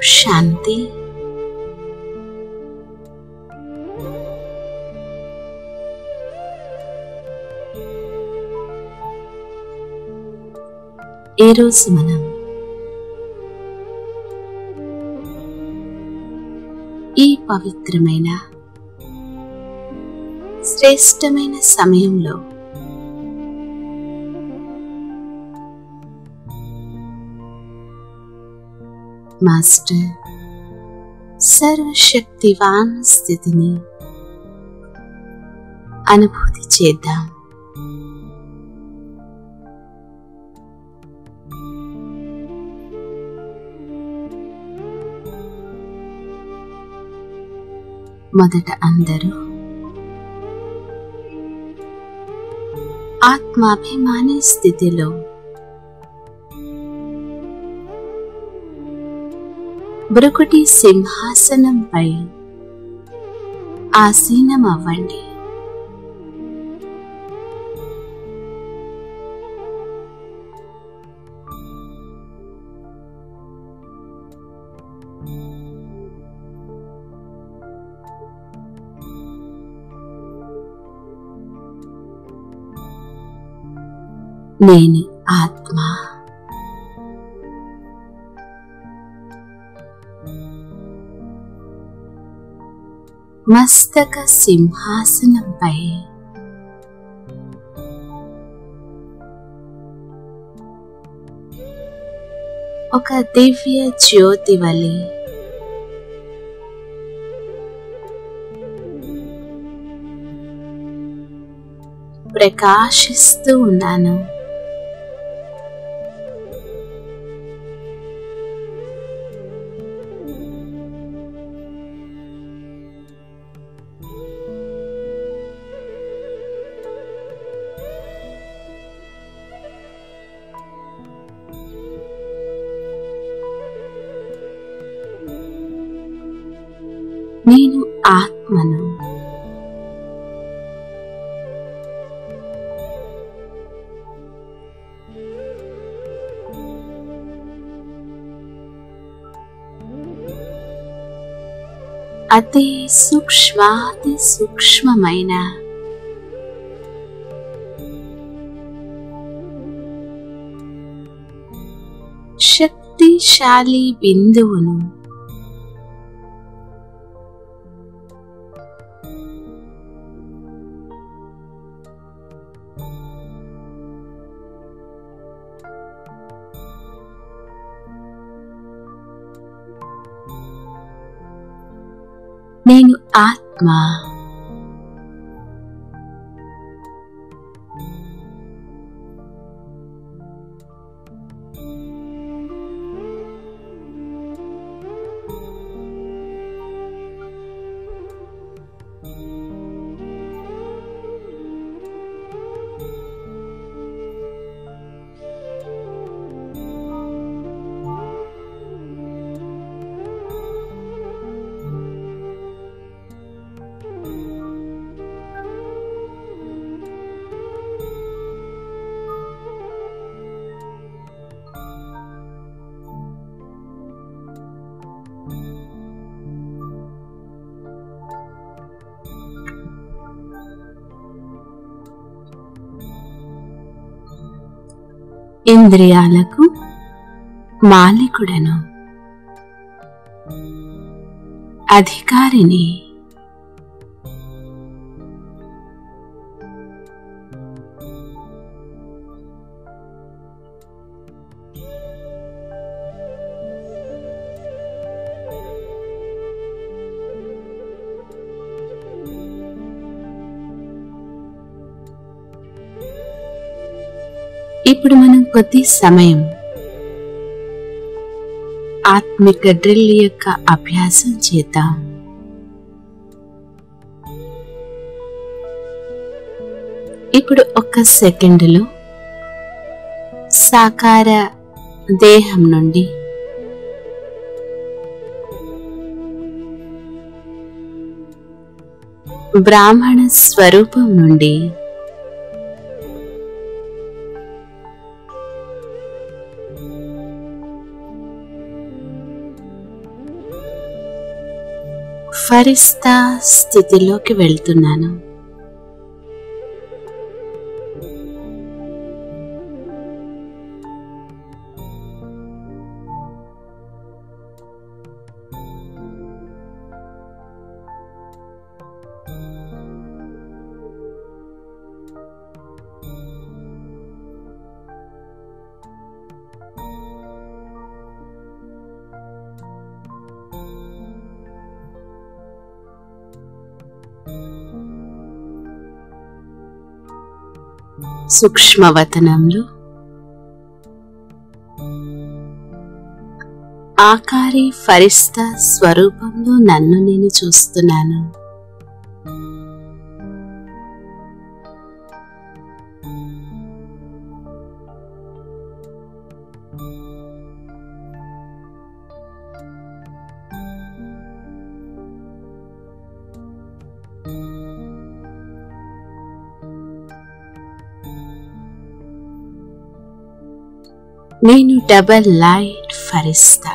శాంతి ఈరోజు మనం ఈ పవిత్రమైన శ్రేష్టమైన సమయంలో మాస్టర్ సర్వశక్తివాన్ స్థితిని అనుభూతి చేద్దాం మొదట అందరూ ఆత్మాభిమాని స్థితిలో బ్రుకుటి సింహాసనంపై ఆసీనమవ్వండి నేను ఆత్మ మస్తక సింహాసనంపై ఒక దివ్య జ్యోతి వలె ప్రకాశిస్తూ ఉన్నాను నేను ఆత్మను అతి సూక్ష్మాతి సూక్ష్మమైన శక్తిశాలి బిందువును నేను ఆత్మ ఇంద్రియాలకు మాలికుడను అధికారిని ఇప్పుడు మనం కొద్ది సమయం ఆత్మిక డ్రిల్ యొక్క అభ్యాసం చేద్దాం ఇప్పుడు ఒక్క సెకండ్లో సాకార దేహం నుండి బ్రాహ్మణ స్వరూపం నుండి ఫరిస్తా స్థితిలోకి వెళ్తున్నాను సూక్ష్మవతనంలో ఆకారి ఫరిస్తా స్వరూపంలో నన్ను నేను చూస్తున్నాను నేను డబల్ లైట్ ఫరిస్తా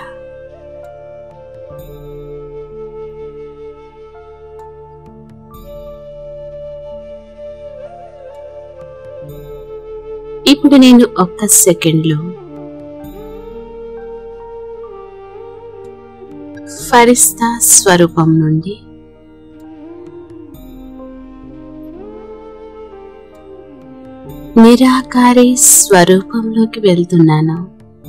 ఇప్పుడు నేను ఒక్క సెకండ్లో ఫరిస్తా స్వరూపం నుండి నిరాకారి స్వరూపంలోకి వెళ్తున్నాను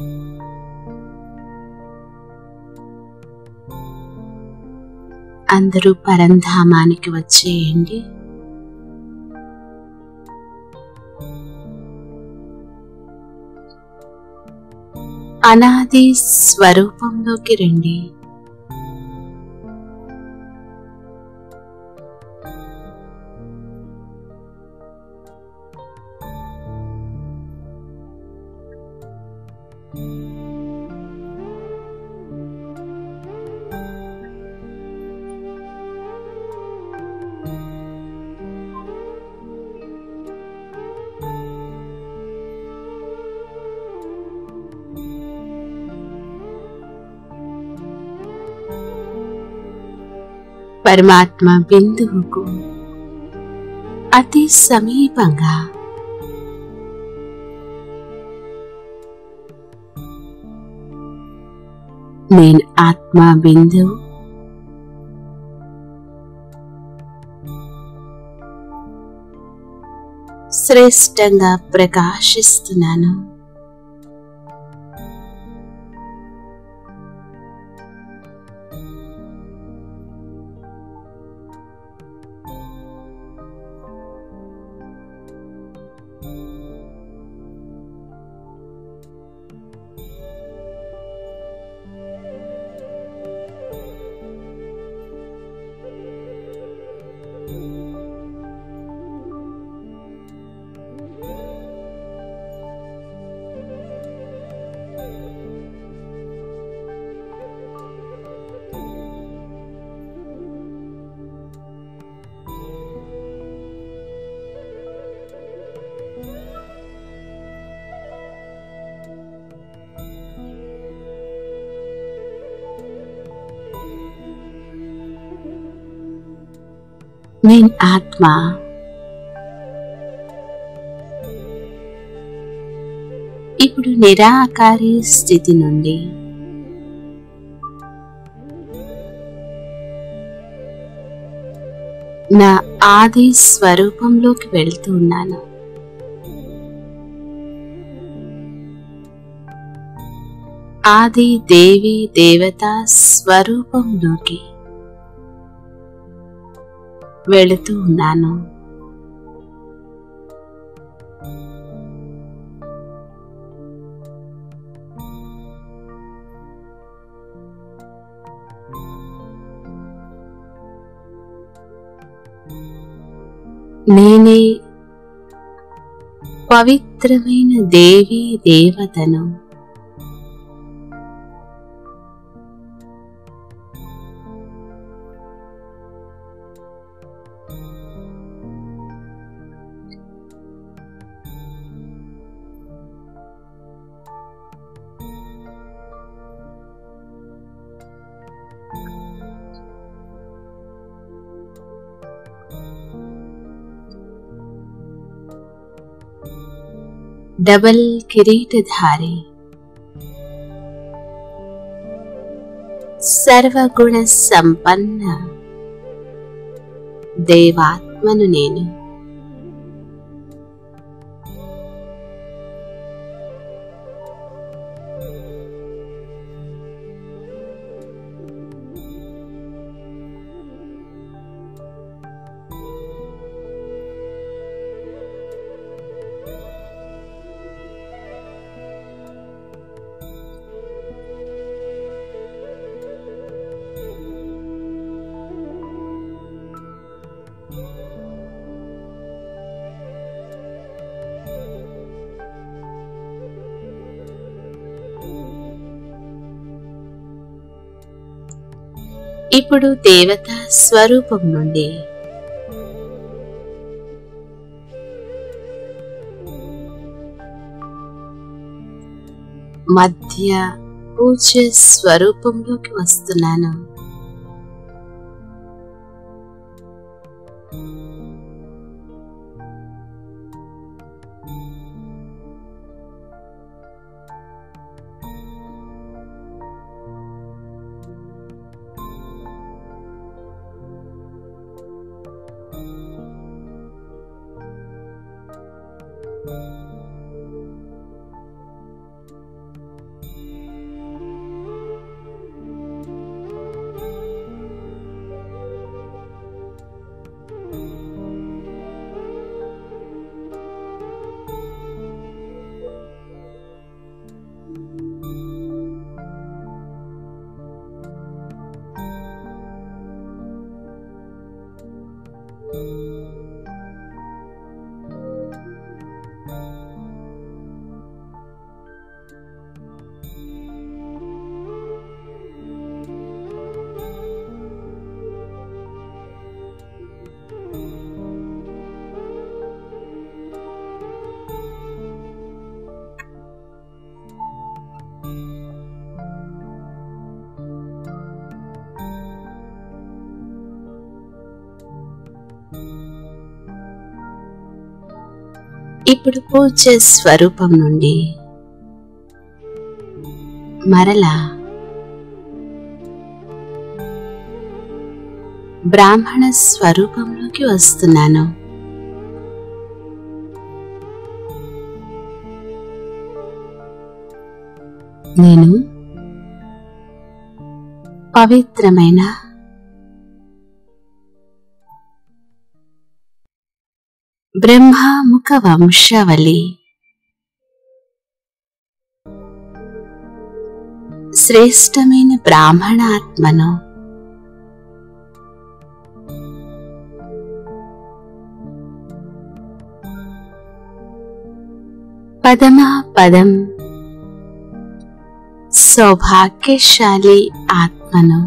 అందరూ పరంధామానికి వచ్చేయండి అనాది స్వరూపంలోకి రండి పరమాత్మ బిందువుకు అతి సమీపంగా నేను ఆత్మ బిందువు శ్రేష్టంగా ప్రకాశిస్తున్నాను నేను ఆత్మ ఇప్పుడు నిరాకారి స్థితి నుండి నా ఆది స్వరూపంలోకి వెళ్తూ ఉన్నాను ఆది దేవి దేవత స్వరూపంలోకి వెళుతూ ఉన్నాను నేనే పవిత్రమైన దేవి దేవతను డబల్ కిరీటధారి సర్వగుణ సంపన్న దేవాత్మను నేను ఇప్పుడు దేవత స్వరూపం నుండి మధ్య పూజ స్వరూపంలోకి వస్తున్నాను ఇప్పుడు పూజ స్వరూపం నుండి మరలా బ్రాహ్మణ స్వరూపంలోకి వస్తున్నాను నేను పవిత్రమైన బ్రహ్మాముఖ వంశావళి శ్రేష్టమైన బ్రాహ్మణాత్మను పదమా పదం సౌభాగ్యశాలి ఆత్మను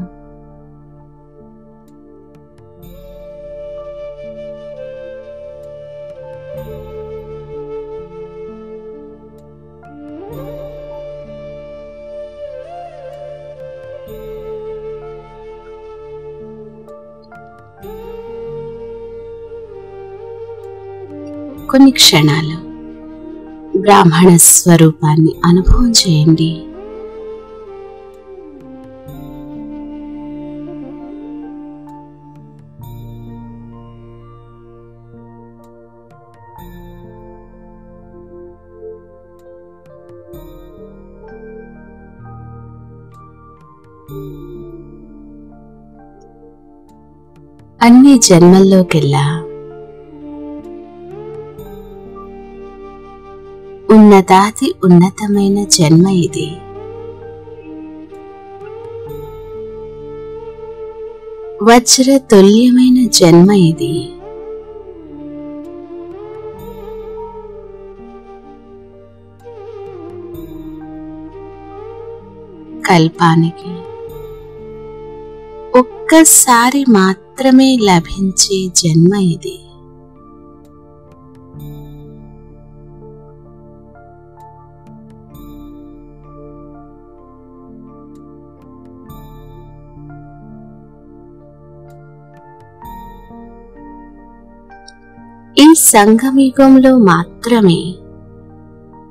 కొన్ని క్షణాలు బ్రాహ్మణ స్వరూపాన్ని అనుభవం చేయండి అన్ని జన్మల్లోకెల్లా ఉన్నతాతి ఉన్నతమైన జన్మ ఇది వజ్ర తుల్యమైన జన్మ ఇది కల్పానికి ఒక్కసారి మాత్రమే లభించే జన్మ ఇది ఈ సంగమయుగంలో మాత్రమే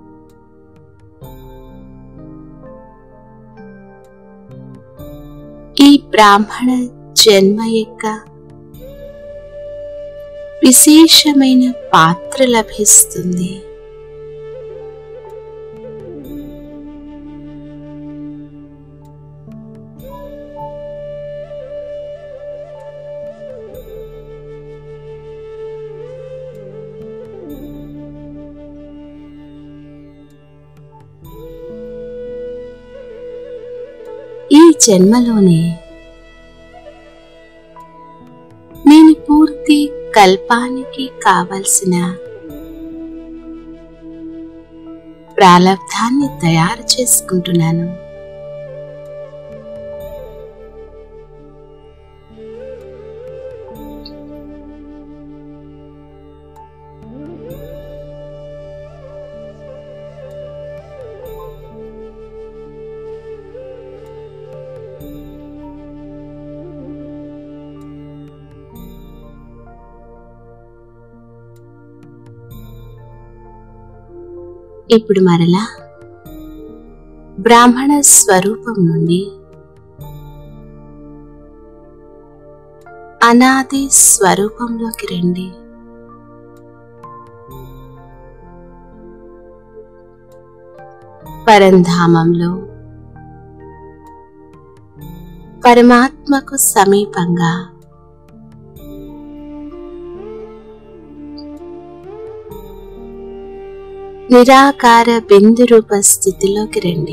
బ్రాహ్మణ జన్మ యొక్క విశేషమైన పాత్ర లభిస్తుంది ఈ జన్మలోనే నేను పూర్తి కల్పానికి కావలసిన ప్రాలబ్ధాన్ని తయారు చేసుకుంటున్నాను ఇప్పుడు మరలా బ్రాహ్మణ స్వరూపం నుండి అనాది స్వరూపంలోకి రండి పరంధామంలో పరమాత్మకు సమీపంగా నిరాకార బిందు రూప స్థితిలోకి రండి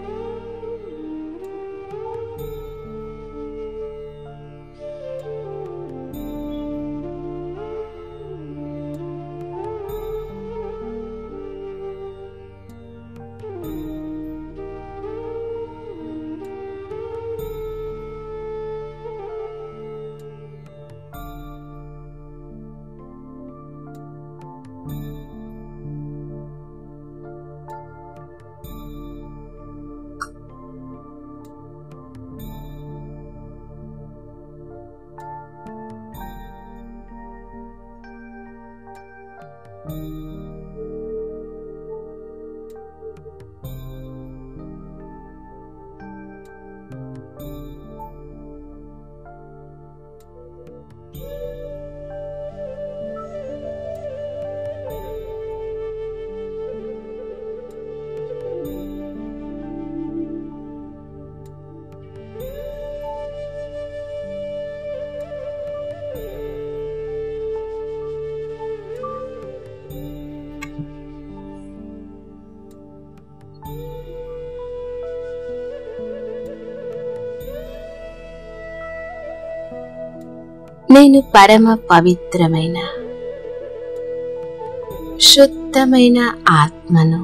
నేను పరమ పవిత్రమైన శుద్ధమైన ఆత్మను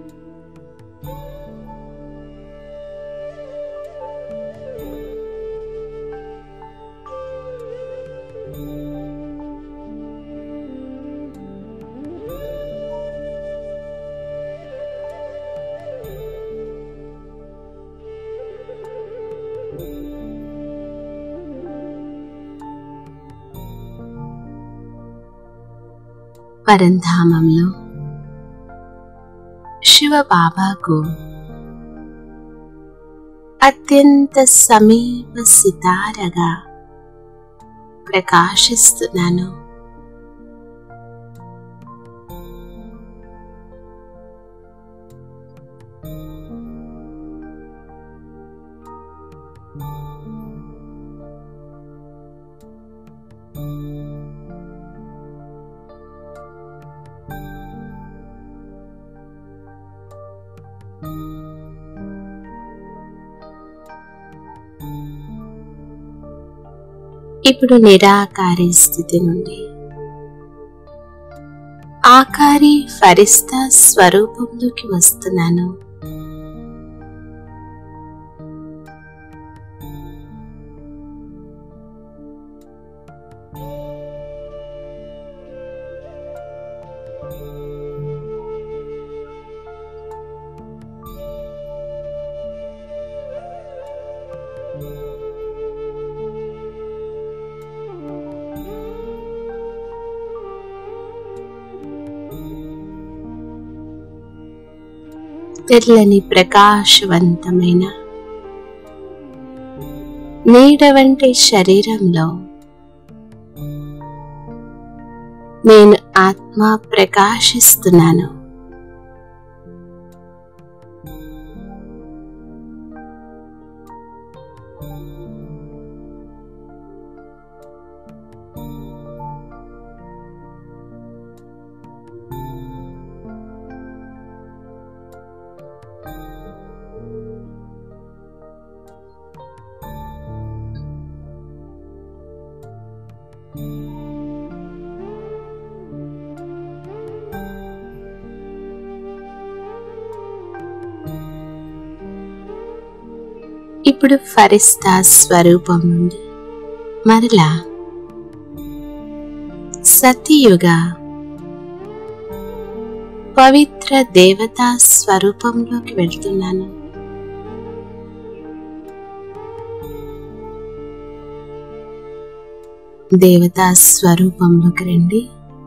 పరంధామంలో శివ బాబాకు అత్యంత సమీప సితారగా ప్రకాశిస్తున్నాను ఇప్పుడు నిరాకారి స్థితి నుండి ఆకారి ఫరిస్తా స్వరూపంలోకి వస్తున్నాను తెల్లని ప్రకాశవంతమైన నీడ వంటి శరీరంలో నేను ఆత్మ ప్రకాశిస్తున్నాను ఇప్పుడు ఫరిస్తా స్వరూపం నుండి మరలా సతీయుగ పవిత్ర దేవతా స్వరూపంలోకి వెళ్తున్నాను దేవతా స్వరూపంలోకి రండి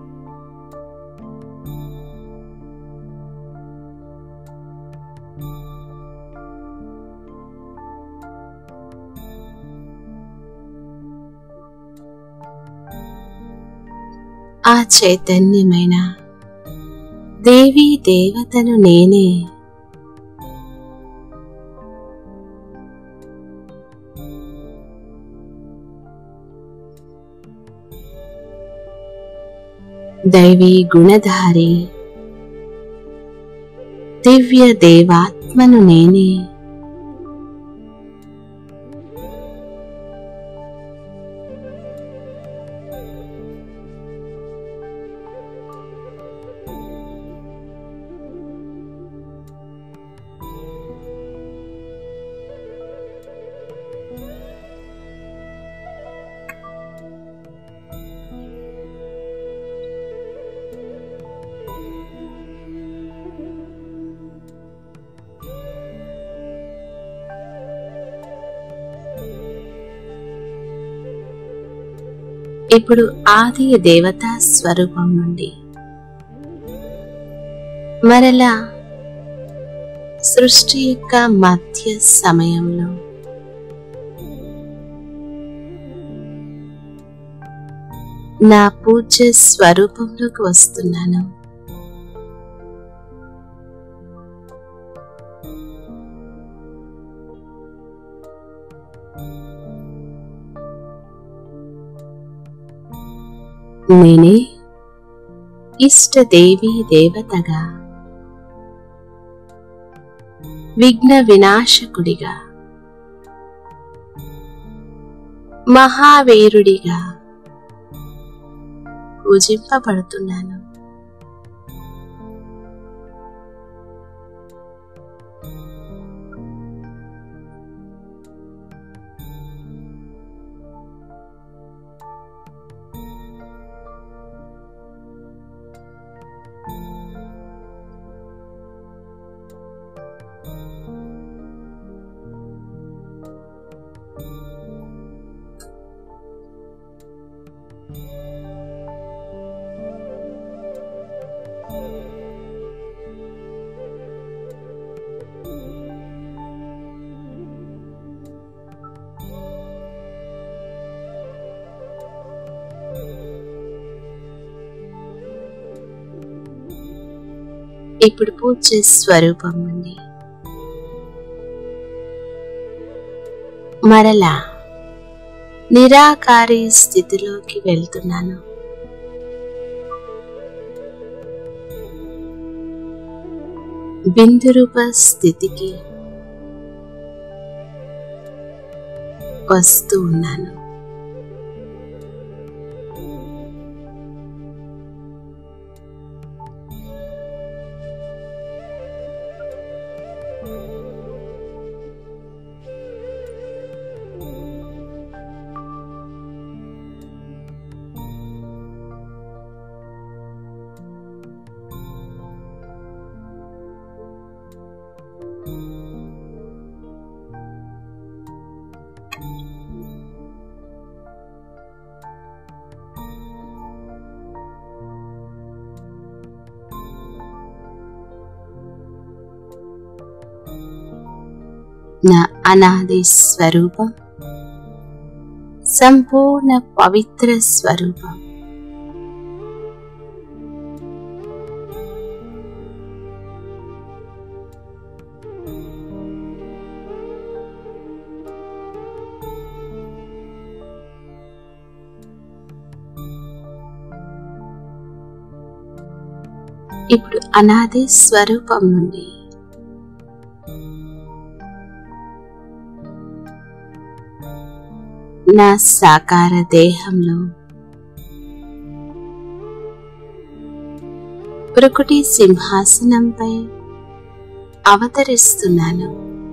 ఆ చైతన్యమైన దేవీ దేవతను నేనే దైవీ గుణధారి దివ్య దేవాత్మను నేనే ఇప్పుడు ఆది దేవతా స్వరూపం నుండి మరలా సృష్టి యొక్క మధ్య సమయంలో నా పూజ్య స్వరూపంలోకి వస్తున్నాను నేనే ఇష్టదేవి దేవతగా విఘ్న వినాశకుడిగా మహావీరుడిగా పూజింపబడుతున్నాను ఇప్పుడు పూజ్య స్వరూపం నుండి మరలా నిరాకారి స్థితిలోకి వెళ్తున్నాను బిందురూప స్థితికి వస్తూ ఉన్నాను నా అనాది స్వరూపం సంపూర్ణ పవిత్ర స్వరూపం ఇప్పుడు అనాది స్వరూపం నుండి నా సాకార దేహంలో ప్రకృతి సింహాసనంపై అవతరిస్తున్నాను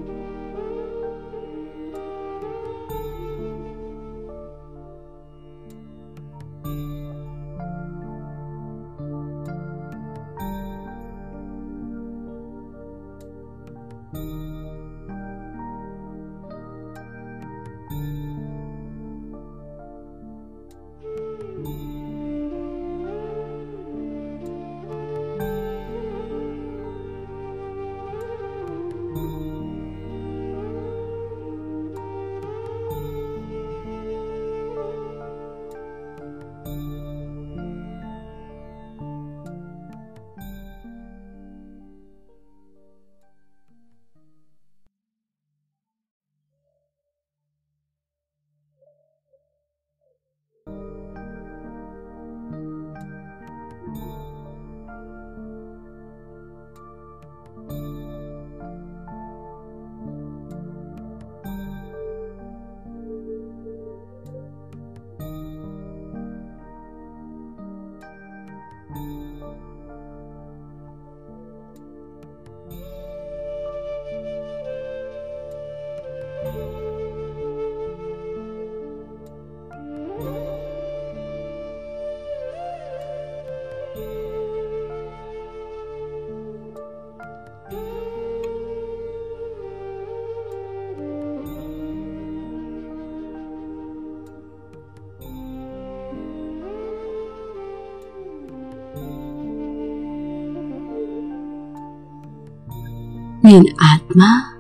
నేను ఆత్మ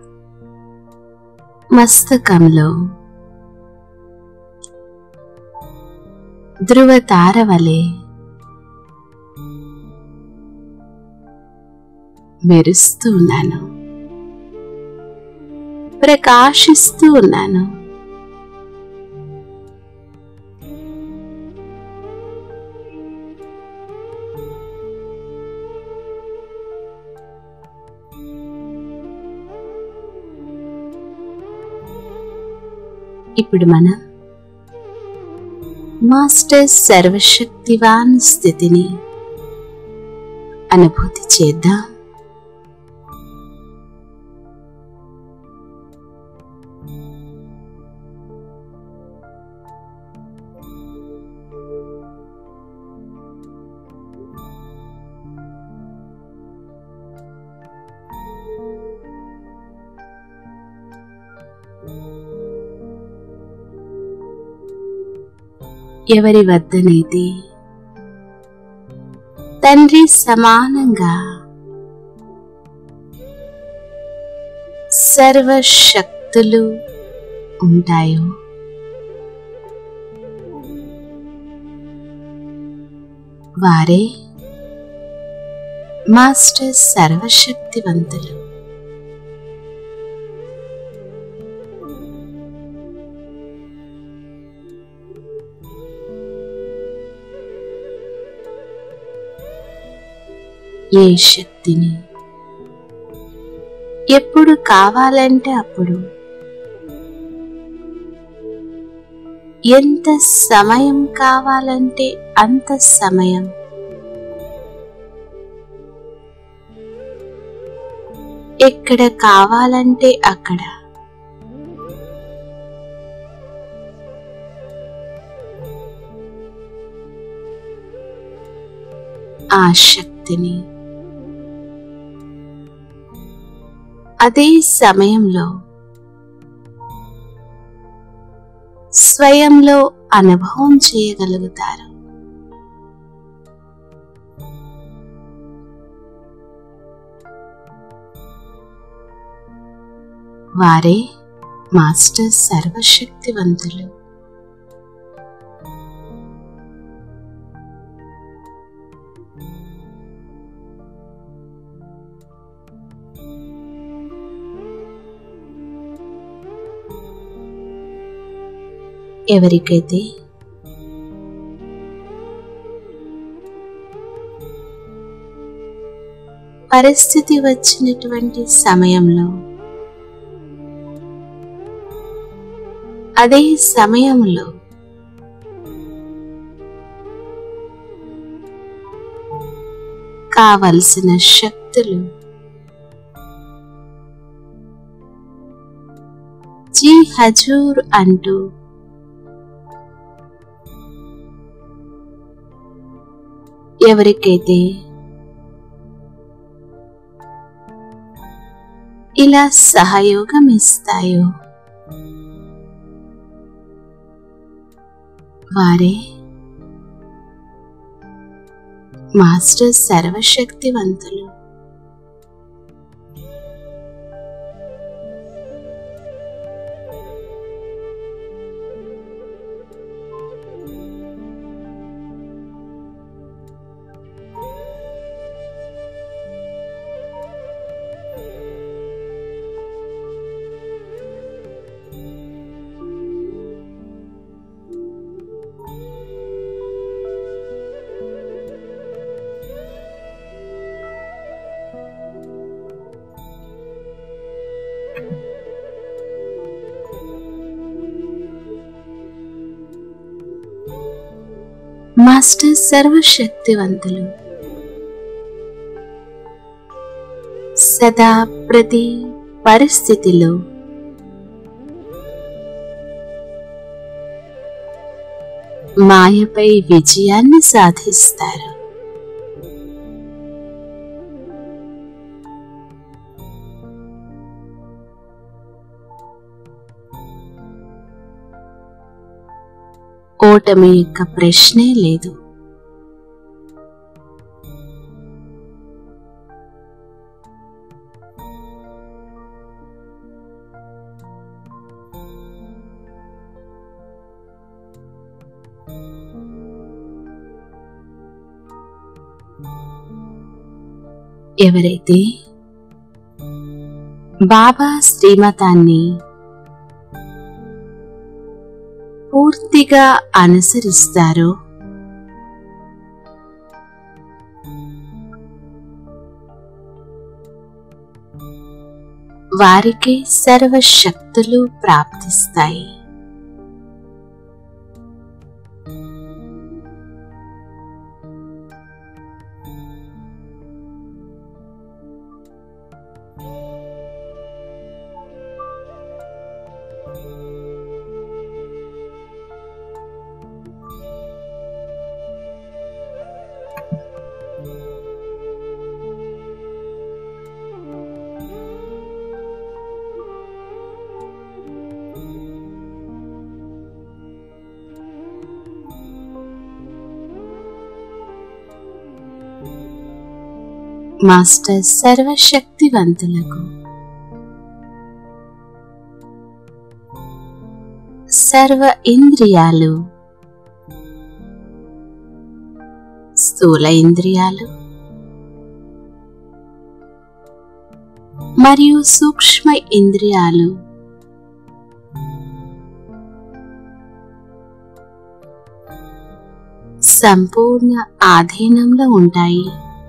మస్తకంలో ధృవతార వలె మెరుస్తూ ఉన్నాను ప్రకాశిస్తూ ఉన్నాను ఇప్పుడు మనం మాస్టర్ సర్వశక్తివాన్ స్థితిని అనుభూతి చేద్దాం ఎవరి వద్దనైతే తండ్రి సమానంగా సర్వశక్తులు ఉంటాయో వారే మాస్టర్ సర్వశక్తివంతులు ఏ శక్తిని ఎప్పుడు కావాలంటే అప్పుడు ఎంత సమయం కావాలంటే అంత సమయం ఎక్కడ కావాలంటే అక్కడ ఆ శక్తిని అదే సమయంలో స్వయంలో అనుభవం చేయగలుగుతారు వారే మాస్టర్ సర్వశక్తివంతులు ఎవరికైతే పరిస్థితి వచ్చినటువంటి సమయంలో అదే సమయంలో కావలసిన శక్తులు జీ హజూర్ అంటూ ఎవరికైతే ఇలా సహయోగం ఇస్తాయో వారే మాస్టర్ సర్వశక్తివంతులు మాస్టర్ సర్వశక్తివంతులు సదా ప్రతి పరిస్థితిలో మాయపై విజయాన్ని సాధిస్తారు ఓటమి యొక్క ప్రశ్నే లేదు ఎవరైతే బాబా శ్రీమతాన్ని పూర్తిగా అనుసరిస్తారో వారికి సర్వశక్తులు ప్రాప్తిస్తాయి మాస్టర్ సర్వశక్తివంతులకు సర్వ ఇంద్రియాలు స్థూల ఇంద్రియాలు మరియు సూక్ష్మ ఇంద్రియాలు సంపూర్ణ ఆధీనంలో ఉంటాయి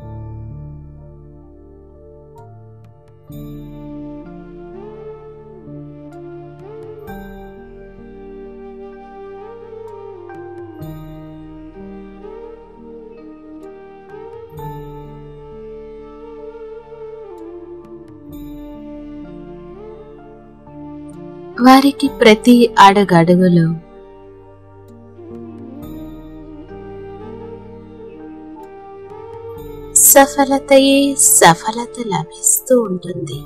వారికి ప్రతి అడుగడుగులో సఫలతయే సఫలత లభిస్తూ ఉంటుంది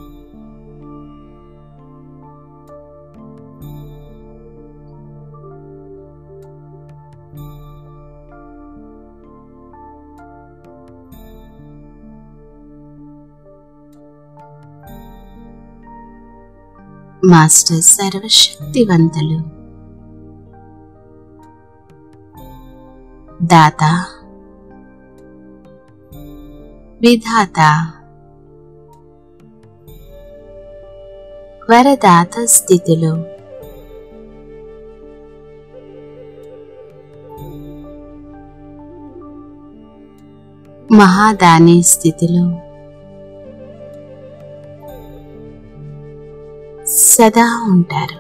మాస్టర్ సర్వశక్తివంతులు దాత విధాత వరదాత స్థితిలో మహాదాని స్థితిలో సదా ఉంటారు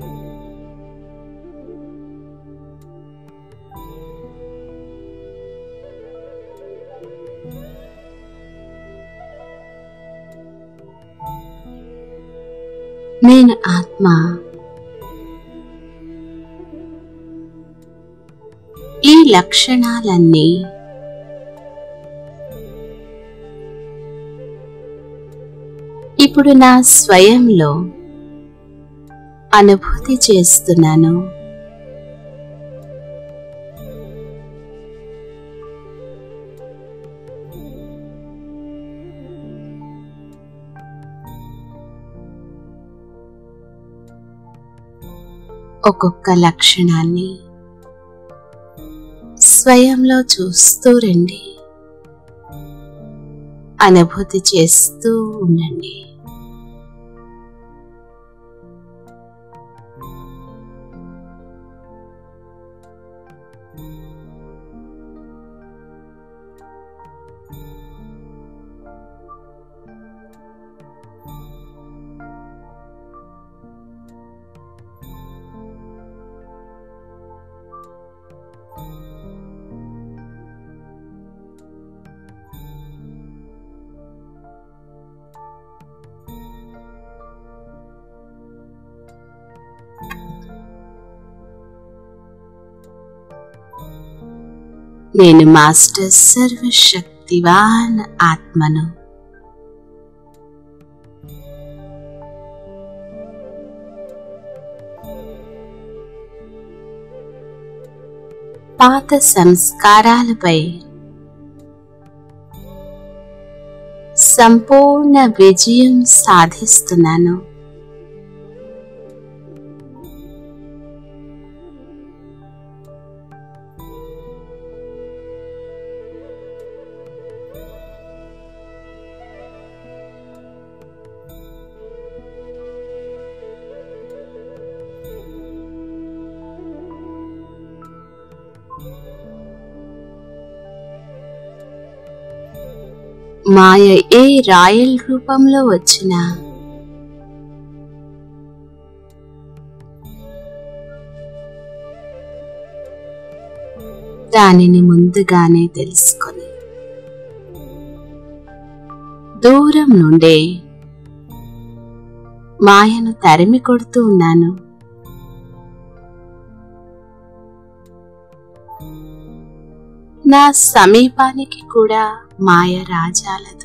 నేను ఆత్మ ఈ లక్షణాలన్నీ ఇప్పుడు నా స్వయంలో అనుభూతి చేస్తున్నాను ఒక్కొక్క లక్షణాన్ని స్వయంలో చూస్తూ రండి అనుభూతి చేస్తూ ఉండండి నేను మాస్టర్ సర్వశక్తివాన్ ఆత్మను పాత సంస్కారాలపై సంపూర్ణ విజయం సాధిస్తున్నాను మాయ ఏ రాయల్ రూపంలో వచ్చినా దానిని ముందుగానే తెలుసుకొని దూరం నుండే మాయను తరిమి కొడుతూ ఉన్నాను నా సమీపానికి కూడా మాయ రాజాలదు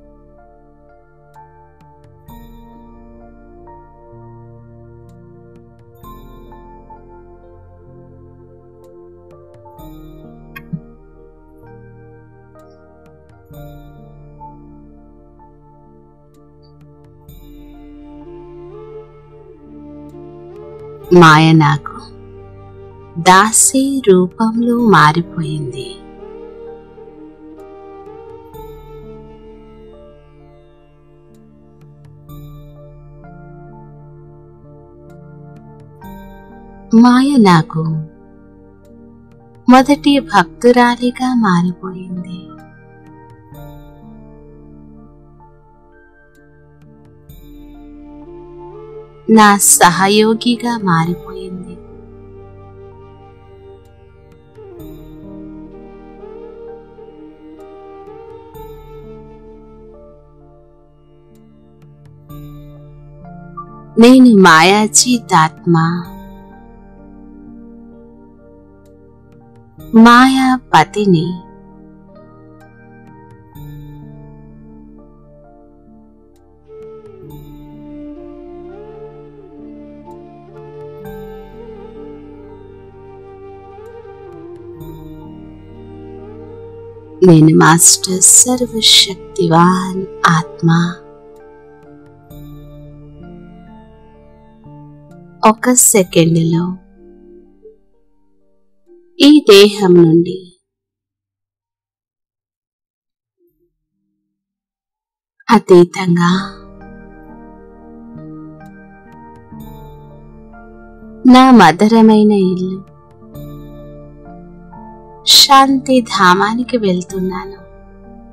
మాయ నాకు దాసి రూపంలో మారిపోయింది మాయ నాకు మొదటి భక్తురాలిగా మారిపోయింది నా సహయోగిగా మారిపోయింది నేను మాయాజీతాత్మ మాయాపతిని నేను మాస్టర్ సర్వశక్తివాన్ ఆత్మ ఒక సెకండ్లో ఈ దేహం నుండి అతీతంగా నా మధురమైన ఇల్లు శాంతి ధామానికి వెళ్తున్నాను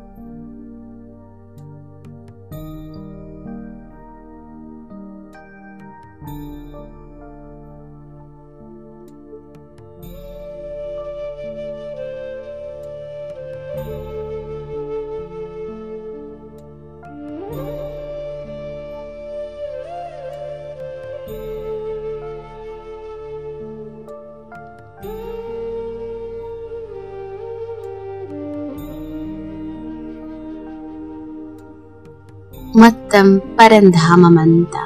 మొత్తం పరంధామమంతా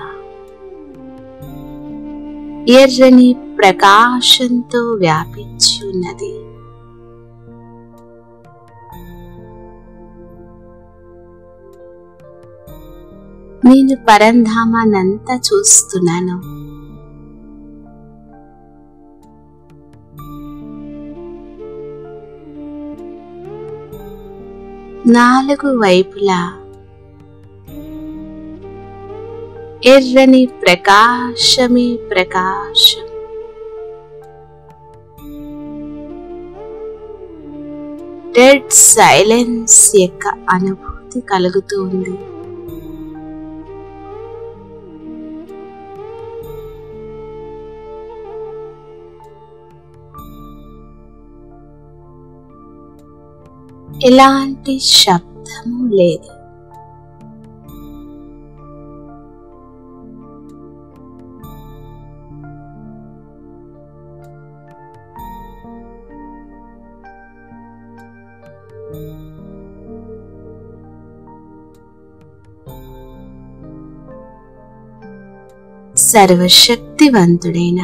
ఎర్రని ప్రకాశంతో వ్యాపించి ఉన్నది నేను పరంధామానంతా చూస్తున్నాను నాలుగు వైపులా ఎర్రని ప్రకాశమే ప్రకాశం డెడ్ సైలెన్స్ యొక్క అనుభూతి కలుగుతుంది ఎలాంటి శబ్దము లేదు సర్వశక్తివంతుడైన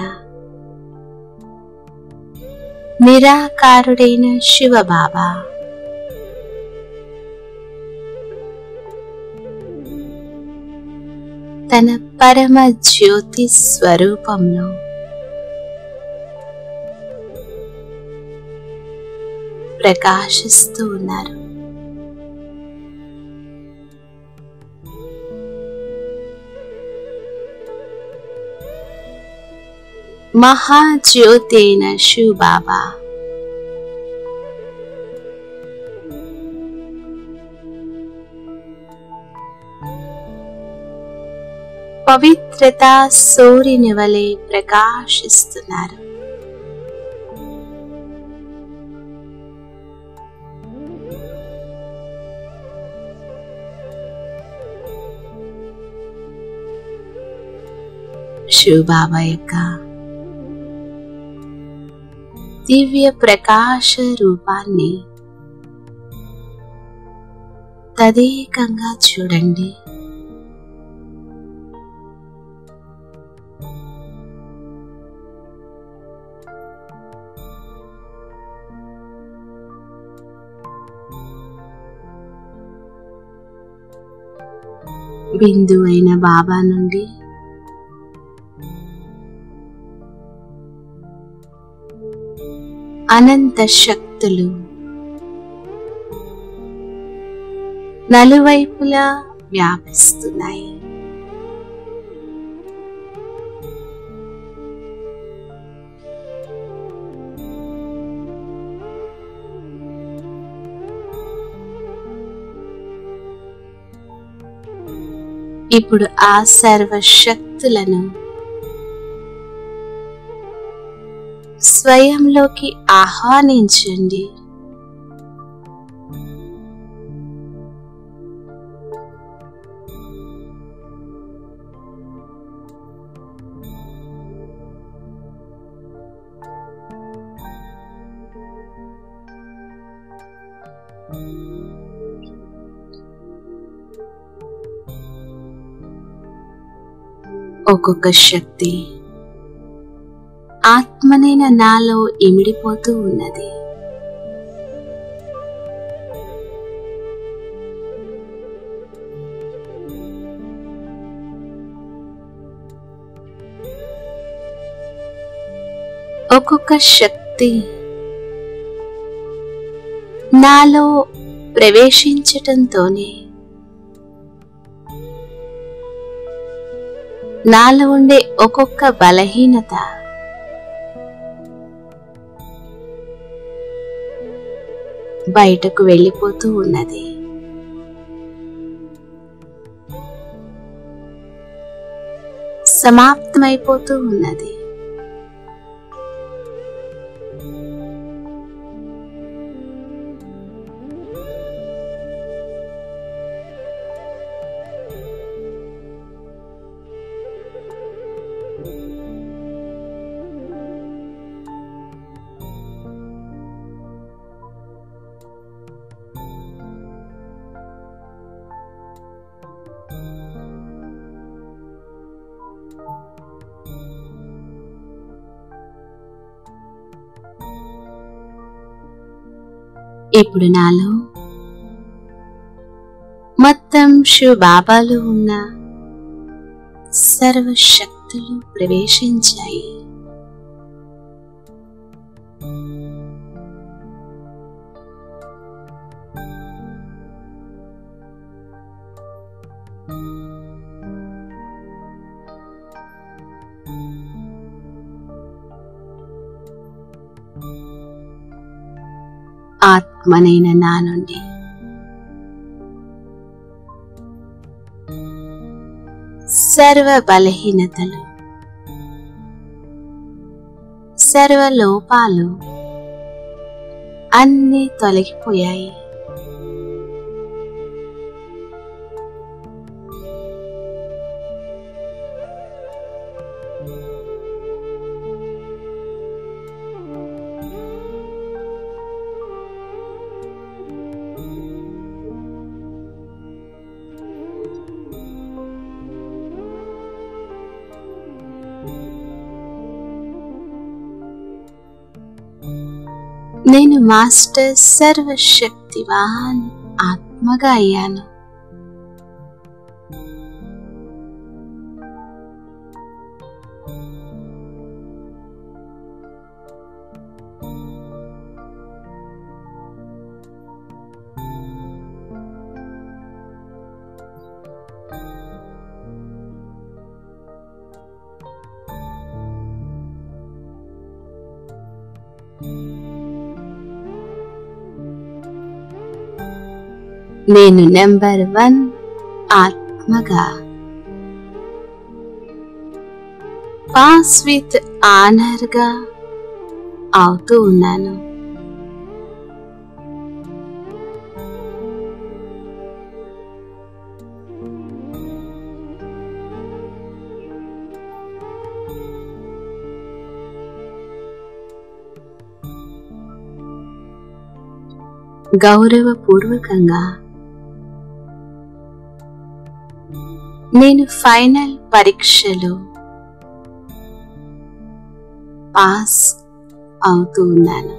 నిరాకారుడైన శివబాబా తన పరమ జ్యోతి స్వరూపంలో ప్రకాశిస్తూ ఉన్నారు మహాజ్యోతైన శివబాబా పవిత్రత సూర్యుని వలె ప్రకాశిస్తున్నారు శివబాబా యొక్క దివ్య ప్రకాశ రూపాన్ని తదేకంగా చూడండి బిందు అయిన బాబా నుండి అనంత శక్తులు నలువైపులా వ్యాపిస్తున్నాయి ఇప్పుడు ఆ సర్వశక్తులను స్వయంలోకి ఆహ్వానించండి ఒక్కొక్క శక్తి ఆత్మనైన నాలో ఇమిడిపోతూ ఉన్నది ఒక్కొక్క శక్తి నాలో ప్రవేశించటంతోనే నాలో ఉండే ఒక్కొక్క బలహీనత బయటకు వెళ్ళిపోతూ ఉన్నది సమాప్తమైపోతూ ఉన్నది ఇప్పుడు నాలో మొత్తం శివబాబాలు ఉన్న సర్వశక్తులు ప్రవేశించాయి ఆత్మనైన నా నుండి సర్వ బలహీనతలు సర్వ లోపాలు అన్నీ తొలగిపోయాయి నేను మాస్టర్ సర్వశక్తివాన్ ఆత్మగా అయ్యాను నేను నెంబర్ వన్ ఆత్మగా పాస్ విత్ ఆనర్గా అవుతూ ఉన్నాను గౌరవపూర్వకంగా నేను ఫైనల్ పరీక్షలో పాస్ అవుతూ ఉన్నాను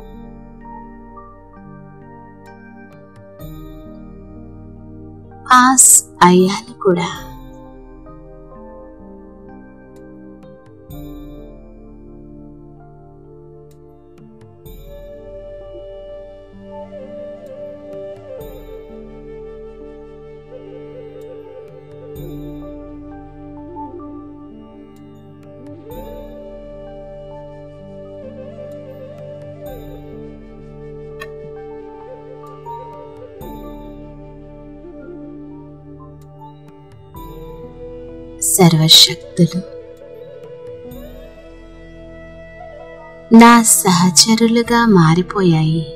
పాస్ అయ్యాను కూడా సర్వశక్తులు నా సహచరులుగా మారిపోయాయి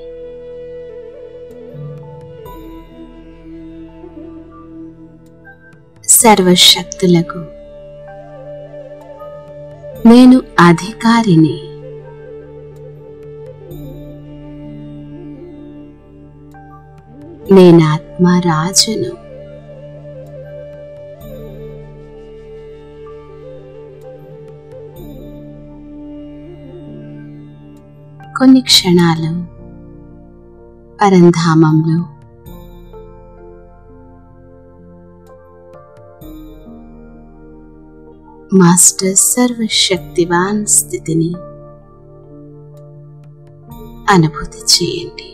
సర్వశక్తులకు నేను అధికారిని నేనాత్మ రాజును కొన్ని క్షణాలు పరంధామంలో మాస్టర్ సర్వశక్తివాన్ స్థితిని అనుభూతి చేయండి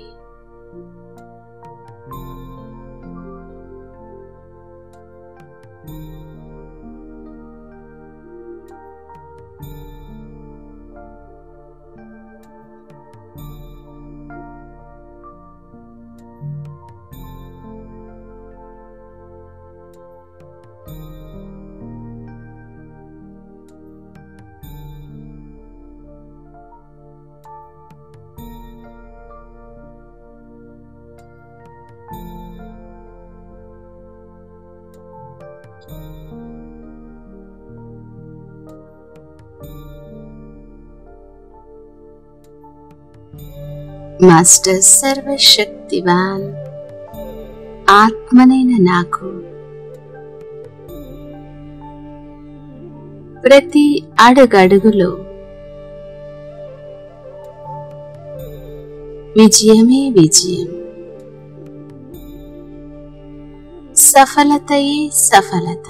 మాస్టర్ సర్వశక్తివాన్ ఆత్మనైన నాకు ప్రతి అడుగడుగులో విజయమే విజయం సఫలతయే సఫలత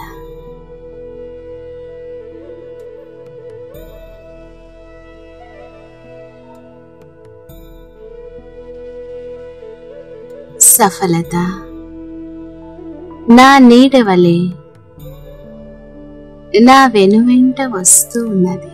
సఫలత నా నీడ వలె నా వెనువెంట వస్తూ ఉన్నది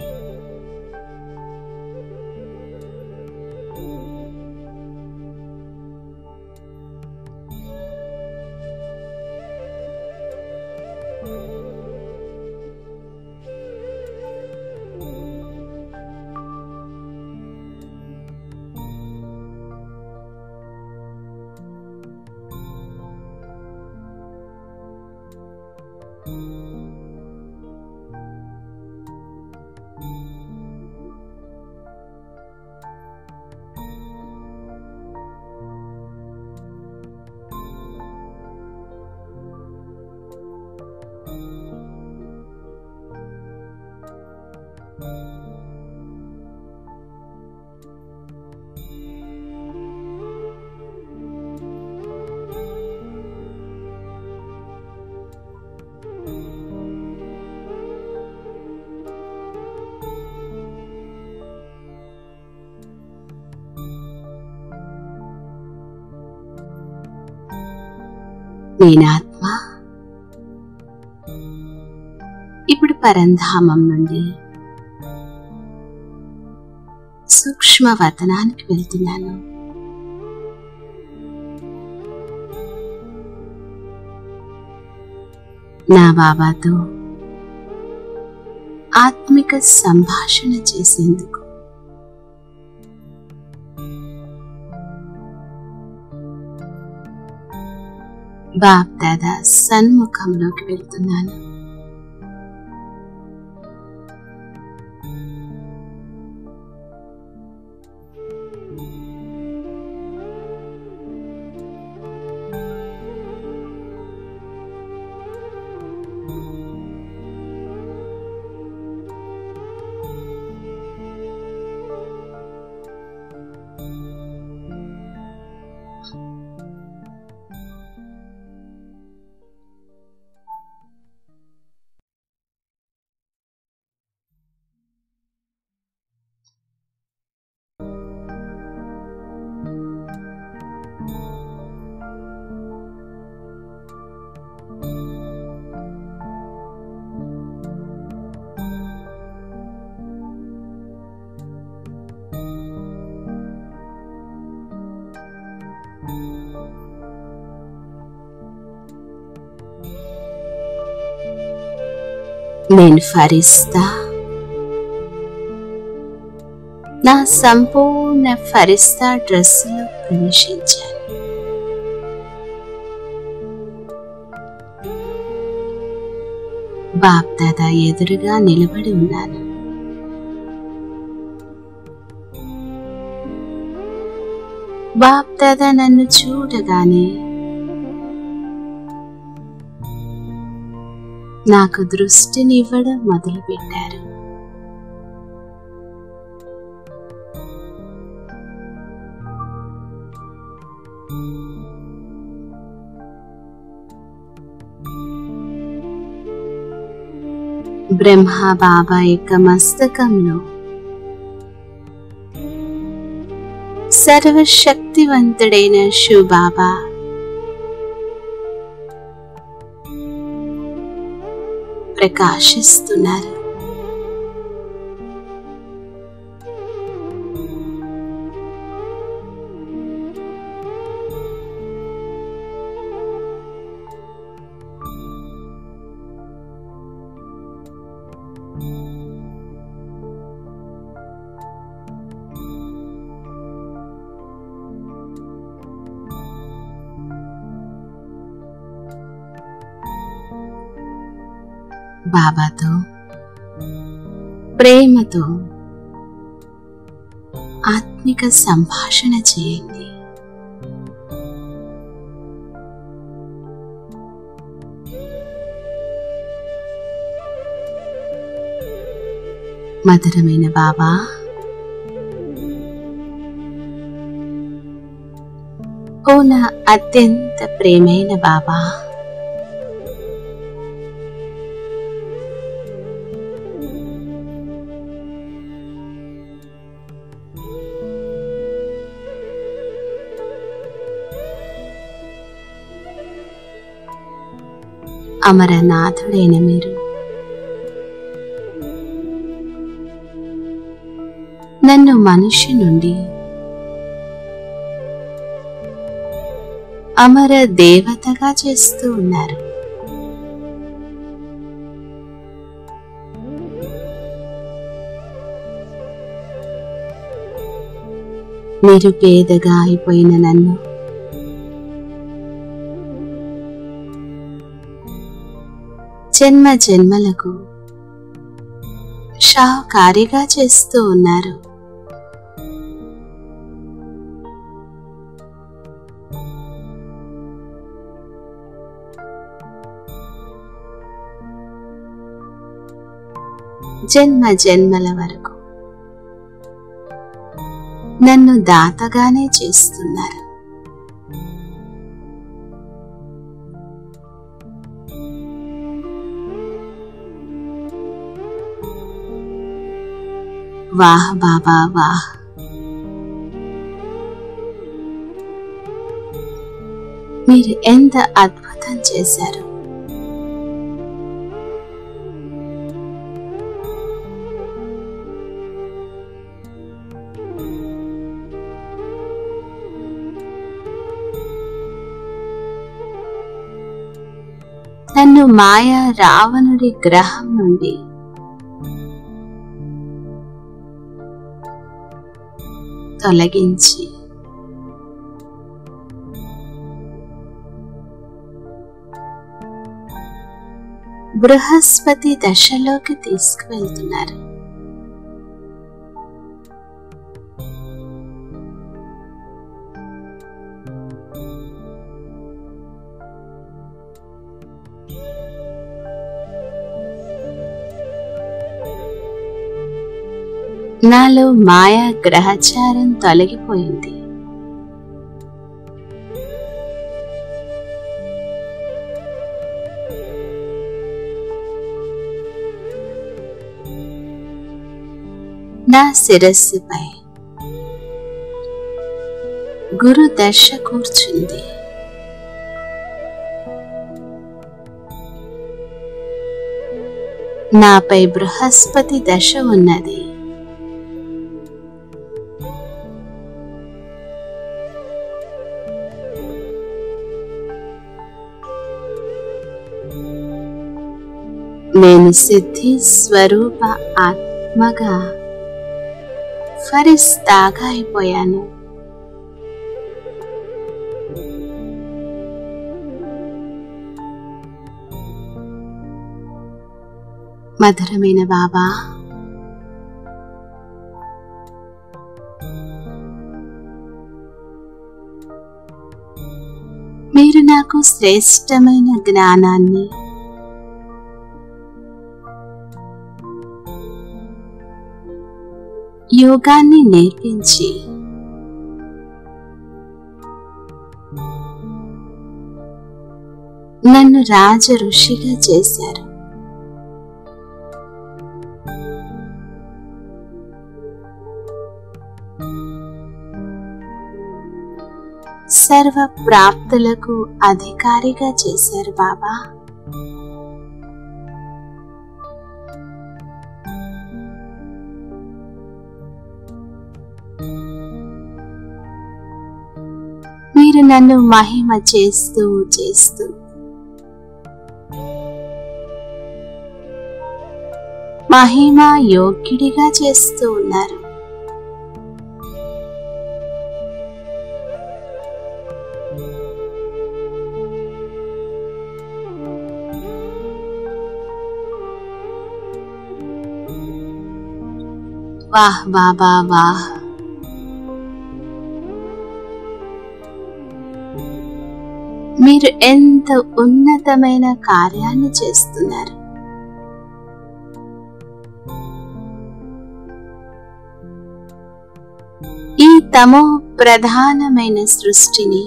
నేనాత్మ ఇప్పుడు పరంధామం నుండి సూక్ష్మ వతనానికి వెళ్తున్నాను నా బాబాతో ఆత్మిక సంభాషణ చేసేందుకు బాప్ దాదా సన్ముఖంలోకి వెళ్తున్నాను నేను ఫరిస్తా నా సంపూర్ణ ఫరిస్తా డ్రెస్సులో ప్రవేశించాను బాప్ దాదా ఎదురుగా నిలబడి ఉన్నాను బాప్ దాదా నన్ను చూడగానే నాకు దృష్టినివ్వడం మొదలుపెట్టారు బ్రహ్మ బాబా యొక్క మస్తకంలో సర్వశక్తివంతుడైన శివబాబా ప్రకాశిస్తున్నారు బాబాతో ప్రేమతో ఆత్మిక సంభాషణ చేయండి మధురమైన బాబా ఓ నా అత్యంత ప్రేమైన బాబా అమరనాథుడైన మీరు నన్ను మనిషి నుండి అమర దేవతగా చేస్తూ ఉన్నారు నిరుపేదగా అయిపోయిన నన్ను జన్మ జన్మలకు షాకారిగా చేస్తూ ఉన్నారు జన్మ జన్మల వరకు నన్ను దాతగానే చేస్తున్నారు వాహ్ బాబా వాహ్ మీరు ఎంత అద్భుతం చేశారు నన్ను మాయా రావణుడి గ్రహం నుండి తొలగించి బృహస్పతి దశలోకి తీసుకువెళ్తున్నారు నాలో మాయా గ్రహచారం తొలగిపోయింది నా శిరస్సుపై గురు దశ కూర్చుంది నాపై బృహస్పతి దశ ఉన్నది నేను సిద్ధి స్వరూప ఆత్మగా ఫరిస్తాగా అయిపోయాను మధురమైన బాబా మీరు నాకు శ్రేష్టమైన జ్ఞానాన్ని యోగాన్ని నేర్పించి నన్ను రాజ ఋషిగా చేశారు సర్వ ప్రాప్తులకు అధికారిగా చేశారు బాబా మీరు నన్ను మహిమ చేస్తూ చేస్తూ మహిమ యోగ్యుడిగా చేస్తూ ఉన్నారు వాహ్ బాబా వాహ్ మీరు ఎంత ఉన్నతమైన కార్యాన్ని చేస్తున్నారు ఈ తమో ప్రధానమైన సృష్టిని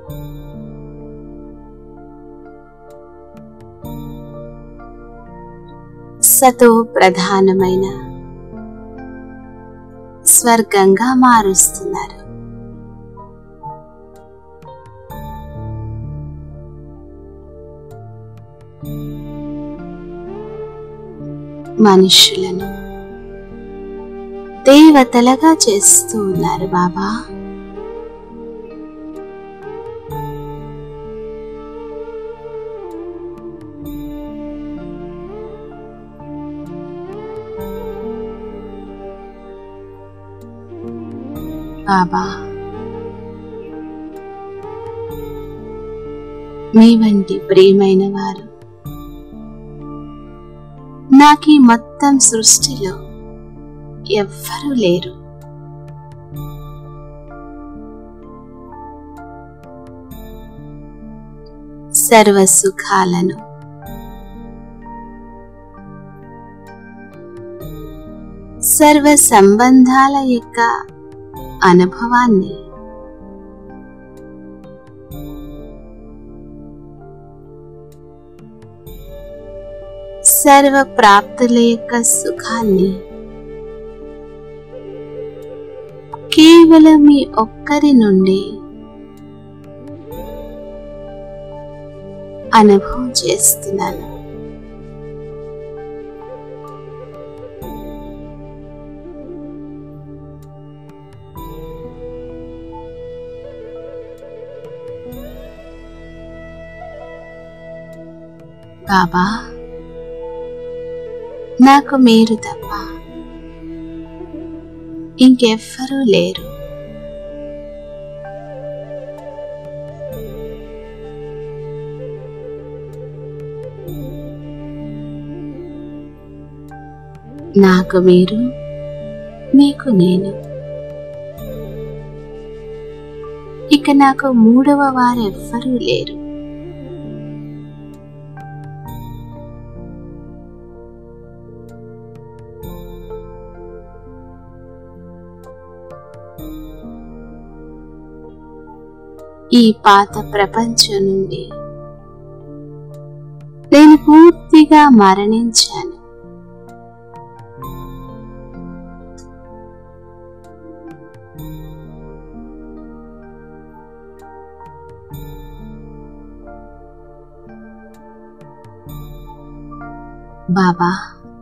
సతో ప్రధానమైన స్వర్గంగా మారుస్తున్నారు మనుషులను దేవతలుగా చేస్తూ ఉన్నారు బాబా బాబా మీ వంటి ప్రియమైన వారు నాకు ఈ మొత్తం సృష్టిలో ఎవ్వరూ లేరు సర్వ సుఖాలను సర్వ సంబంధాల యొక్క అనుభవాన్ని సర్వ ప్రాప్తుల యొక్క సుఖాన్ని కేవలం మీ ఒక్కరి నుండి అనుభవం చేస్తున్నాను బాబా నాకు మీరు తప్ప ఇంకెవ్వరూ లేరు నాకు మీరు మీకు నేను ఇక నాకు మూడవ వారెవ్వరూ లేరు ఈ పాత ప్రపంచం నుండి నేను పూర్తిగా మరణించాను బాబా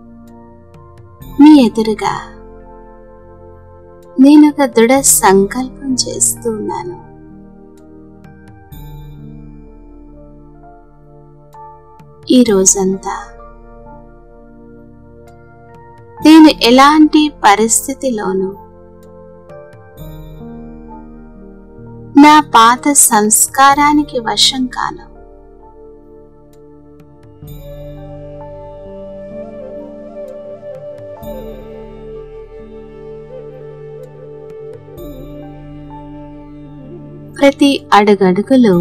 మీ ఎదురుగా నేను ఒక దృఢ సంకల్పం చేస్తున్నాను ఈ రోజంతా నేను ఎలాంటి పరిస్థితిలోనూ నా పాత సంస్కారానికి వశం కాను ప్రతి అడుగడుగులో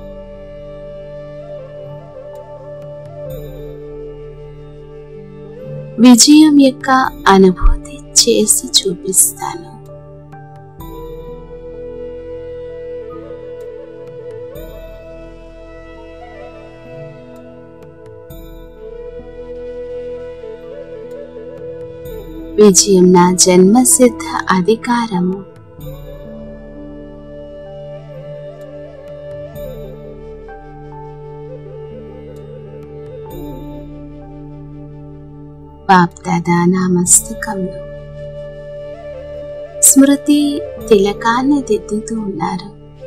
విజయం యొక్క అనుభూతి చేసి చూపిస్తాను విజయం నా జన్మసిద్ధ అధికారము బాప్దాదా నా మస్తకంలో స్మృతి తిలకాన్ని దిద్దుతూ ఉన్నారు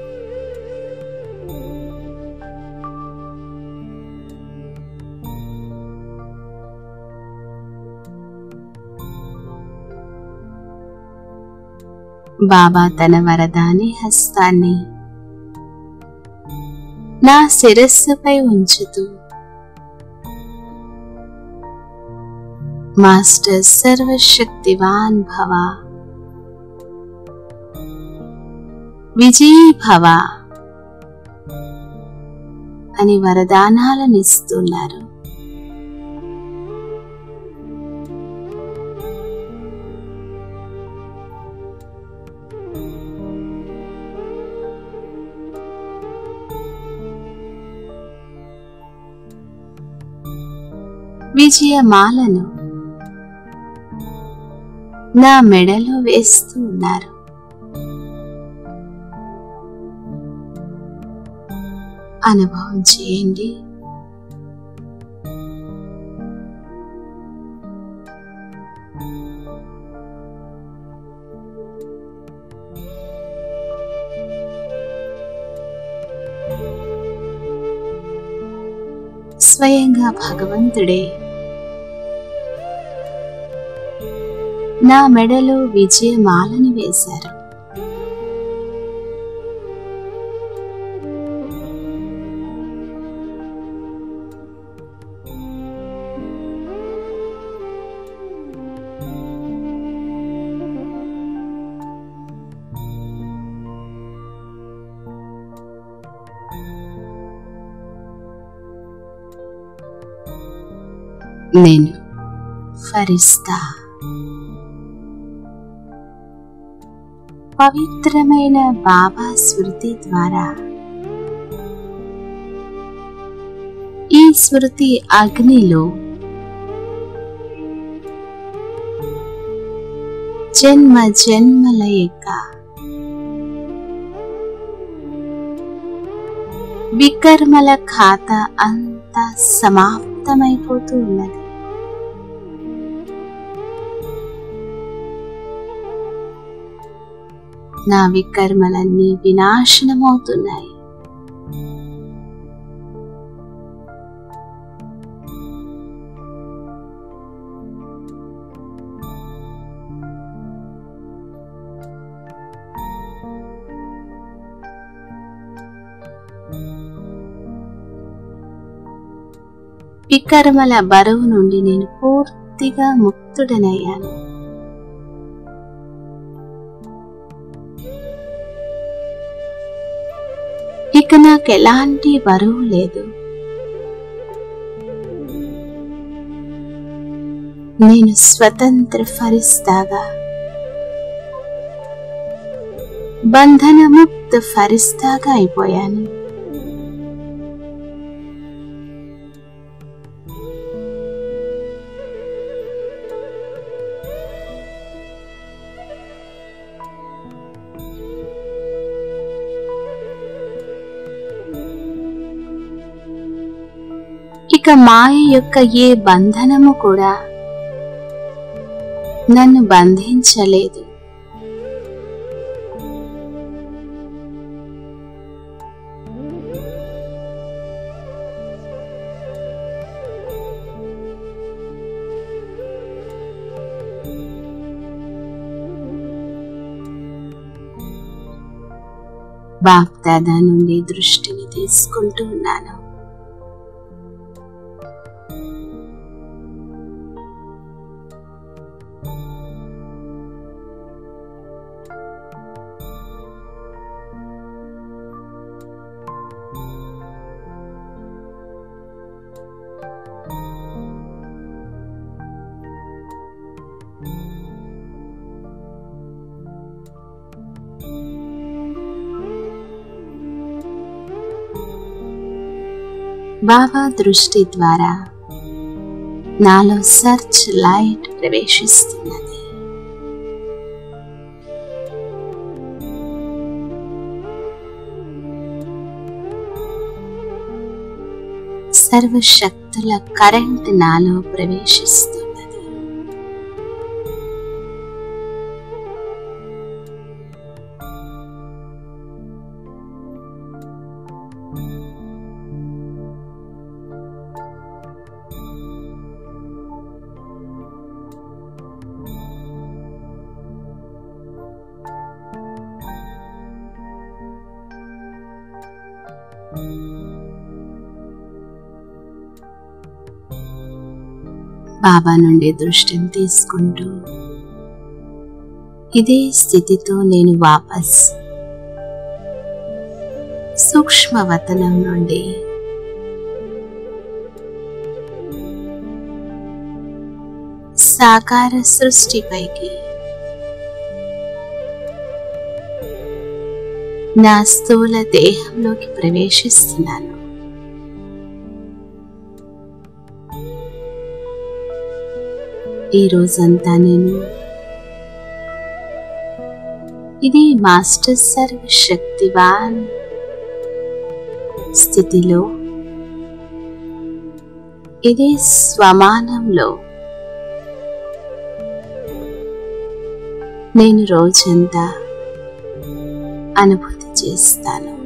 బాబా తన వరదాని హస్తాన్ని నా శిరస్సుపై ఉంచుతూ మాస్టర్ సర్వశక్తివాన్ భవ విజయీ భవ అని వరదానాలను ఇస్తున్నారు విజయమాలను నా మెడలో వేస్తూ ఉన్నారు అనుభవం చేయండి స్వయంగా భగవంతుడే నా మెడలో విజయమాలని వేశారు నేను ఫరిస్తా పవిత్రమైన బాబా స్మృతి ద్వారా ఈ స్మృతి అగ్నిలో జన్మ జన్మల యొక్క వికర్మల ఖాతా అంతా సమాప్తమైపోతూ ఉన్నది నా వికర్మలన్నీ వినాశనమవుతున్నాయి వికర్మల బరువు నుండి నేను పూర్తిగా ముక్తుడనయ్యాను ఇక నాకు ఎలాంటి బరువు లేదు నేను స్వతంత్ర ఫరిస్తాగా బంధనముక్త ఫరిస్తాగా అయిపోయాను ఇక మాయ యొక్క ఏ బంధనము కూడా నన్ను బంధించలేదు బాప్దాదా నుండి దృష్టిని తీసుకుంటూ ఉన్నాను బాబా దృష్టి ద్వారా నాలో సర్చ్ లైట్ ప్రవేశిస్తున్నది సర్వశక్తుల కరెంట్ నాలో ప్రవేశిస్తున్నది బాబా నుండి దృష్టిని తీసుకుంటూ ఇదే స్థితితో నేను వాపస్ సూక్ష్మవతనం నుండి సాకార సృష్టిపైకి నా స్థూల దేహంలోకి ప్రవేశిస్తున్నాను ఈ రోజంతా నేను ఇది మాస్టర్ సర్వ శక్తివాన్ స్థితిలో ఇది స్వమానంలో నేను రోజంతా అనుభూతి చేస్తాను